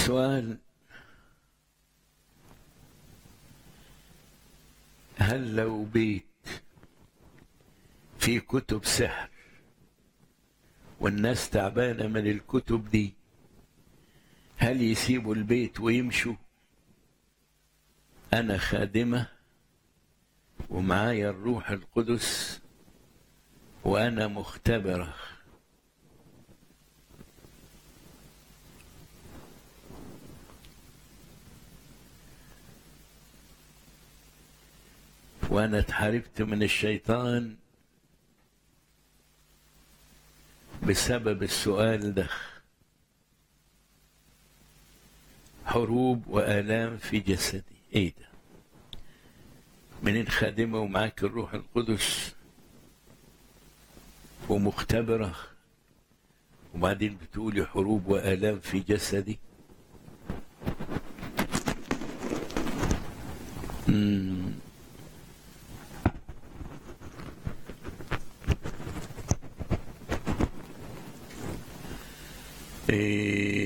السؤال هل لو بيت فيه كتب سحر والناس تعبانة من الكتب دي هل يسيبوا البيت ويمشوا أنا خادمة ومعايا الروح القدس وأنا مختبرة وأنا اتحاربت من الشيطان بسبب السؤال ده حروب وآلام في جسدي ايه ده منين خادمة ومعاك الروح القدس ومختبرة وبعدين بتقولي حروب وآلام في جسدي مم. إيه